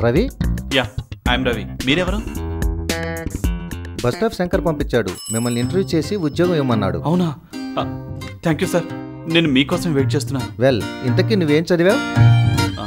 Ravi yeah I'm Ravi మీరెవరు bus stop Shankar పంపించాడు మిమ్మల్ని ఇంటర్వ్యూ చేసి ఉద్యోగం ఇవ్వమన్నాడు అవునా థ్యాంక్ యూ సార్ నేను మీకోసం వెయిట్ చేస్తున్నా వెల్ ఇంతకీ నువ్వేం చదివావు ఆ,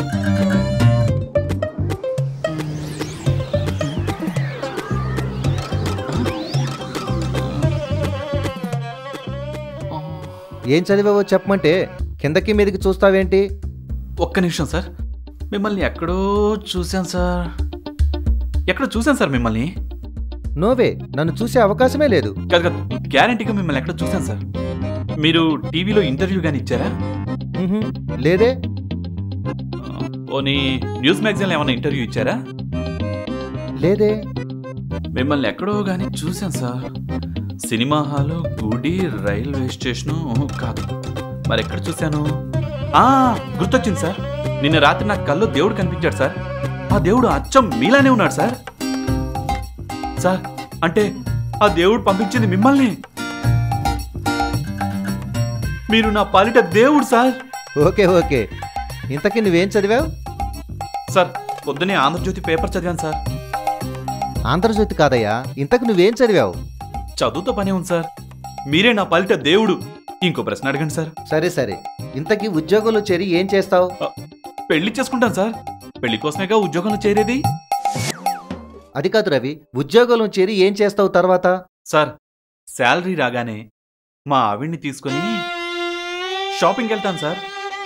ఏం చదివావో చెప్పమంటే కిందకి మీదకి చూస్తావేంటి ఒక్క నిమిషం సార్ మిమ్మల్ని ఎక్కడో చూశాను సార్ ఎక్కడో చూశాను సార్ మిమ్మల్ని నోవే నన్ను చూసే అవకాశమే లేదు కాదు కాదు గ్యారంటీగా మిమ్మల్ని ఎక్కడో చూశాను సార్ మీరు టీవీలో ఇంటర్వ్యూ కానీ ఇచ్చారా ఉహుం, లేదే ఆ, పోనీ న్యూస్ మ్యాగజైన్లో ఏమైనా ఇంటర్వ్యూ ఇచ్చారా లేదే మిమ్మల్ని ఎక్కడో కానీ చూశాను సార్ సినిమా హాలు గుడి రైల్వే స్టేషను ఓహో, కాదు మరి ఎక్కడ చూశాను ఆ గుర్తొచ్చింది సార్ నిన్న రాత్రి నాకు కల్లో దేవుడు కనిపించాడు సార్ ఆ దేవుడు అచ్చం మీలానే ఉన్నాడు సార్ సార్ అంటే ఆ దేవుడు పంపించింది మిమ్మల్ని మీరు నా పాలిట దేవుడు సార్ ఓకే ఓకే ఇంతకీ నువ్వేం చదివావు సార్ పొద్దునే ఆంధ్రజ్యోతి పేపర్ చదివాను సార్ ఆంధ్రజ్యోతి కాదయ్యా ఇంతకు నువ్వేం చదివావు చదువుతో పనే ఉంది సార్ మీరే నా పాలిట దేవుడు ఇంకో ప్రశ్న అడగండి సార్ సరే సరే ఇంతకీ ఉద్యోగంలో చేరి ఏం చేస్తావు పెళ్లి చేసుకుంటాను సార్ పెళ్లి కోసమేగా ఉద్యోగంలో చేరేది అది కాదు రవి ఉద్యోగంలో చేరి ఏం చేస్తావు తర్వాత సార్ శాలరీ రాగానే మా ఆవిడ్ని తీసుకొని షాపింగ్కి వెళ్తాను సార్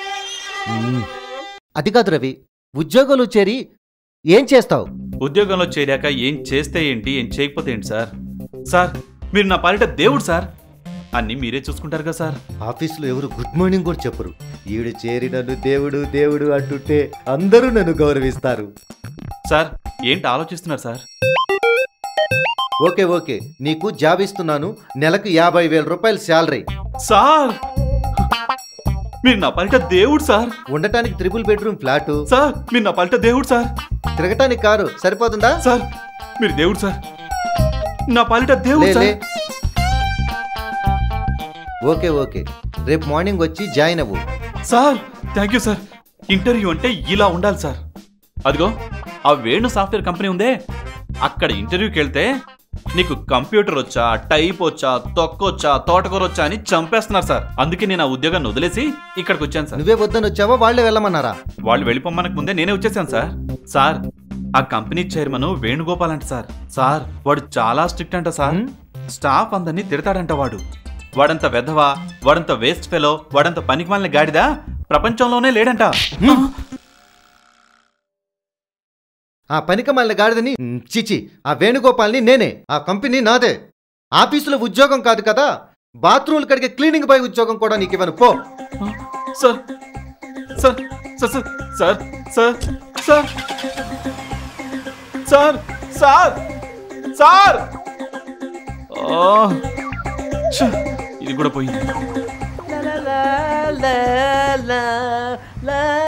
అది కాదు రవి ఉద్యోగంలో చేరి ఏం చేస్తావు ఉద్యోగంలో చేరాక ఏం చేస్తే ఏంటి ఏం చేయకపోతే ఏంటి సార్ సార్ మీరు నా పాలిట దేవుడు సార్ అన్నీ మీరే చూసుకుంటారు కదా సార్ ఆఫీసులో ఎవరు గుడ్ మార్నింగ్ కూడా చెప్పరు ఈవిడ చేరి నన్ను దేవుడు దేవుడు అంటుంటే అందరూ నన్ను గౌరవిస్తారు సార్ ఏంటి ఆలోచిస్తున్నారు సార్ ఓకే ఓకే నీకు జాబ్ ఇస్తున్నాను నెలకు యాభై వేల రూపాయల శాలరీ సార్ మీరు నా పాలిట దేవుడు సార్ ఉండటానికి త్రిపుల్ బెడ్రూమ్ ఫ్లాటు సార్ మీరు నా పాలిట దేవుడు సార్ తిరగటానికి కారు సరిపోతుందా సార్ మీరు దేవుడు సార్ నా పాలిట దేవుడు లే, లే. సార్ ఓకే ఓకే రేపు మార్నింగ్ వచ్చి జాయిన్ అవ్వు sir thank you sir interview అంటే ఇలా ఉండాలి సార్ అదిగో ఆ వేణు సాఫ్ట్వేర్ కంపెనీ ఉందే అక్కడ ఇంటర్వ్యూకి వెళ్తే నీకు కంప్యూటర్ వచ్చా టైప్ వచ్చా తొక్కొచ్చా తోటకూర వచ్చా అని చంపేస్తున్నారు సార్ అందుకే నేను ఆ ఉద్యోగాన్ని వదిలేసి ఇక్కడికి వచ్చాను సార్ నువ్వే వద్దని వచ్చావా వాళ్ళే వెళ్ళమన్నారా వాళ్ళు వెళ్ళిపోమ్మనకు ముందే నేనే వచ్చేసాను సార్ సార్ ఆ కంపెనీ చైర్మన్ వేణుగోపాల్ అంట సార్ సార్ వాడు చాలా స్ట్రిక్ట్ అంట సార్ హ్మ్? స్టాఫ్ అందరినీ తిడతాడంట వాడు వాడంత వెధవా వాడంత వేస్ట్ ఫెలో వాడంత పనికిమాలిన గాడిదా ప్రపంచంలోనే లేడంట ఆ పనిక మళ్ళీ గాడిదని మ్, చిచి ఆ వేణుగోపాల్ని నేనే ఆ కంపెనీ నాదే ఆఫీసులో ఉద్యోగం కాదు కదా బాత్రూమ్లు కడిగే క్లీనింగ్ బాయ్ ఉద్యోగం కూడా నీకు ఇవ్వను పో sir sir sir sir sir sir sir sir sir sir ఆ, ఛ, ఇది కూడా పోయింది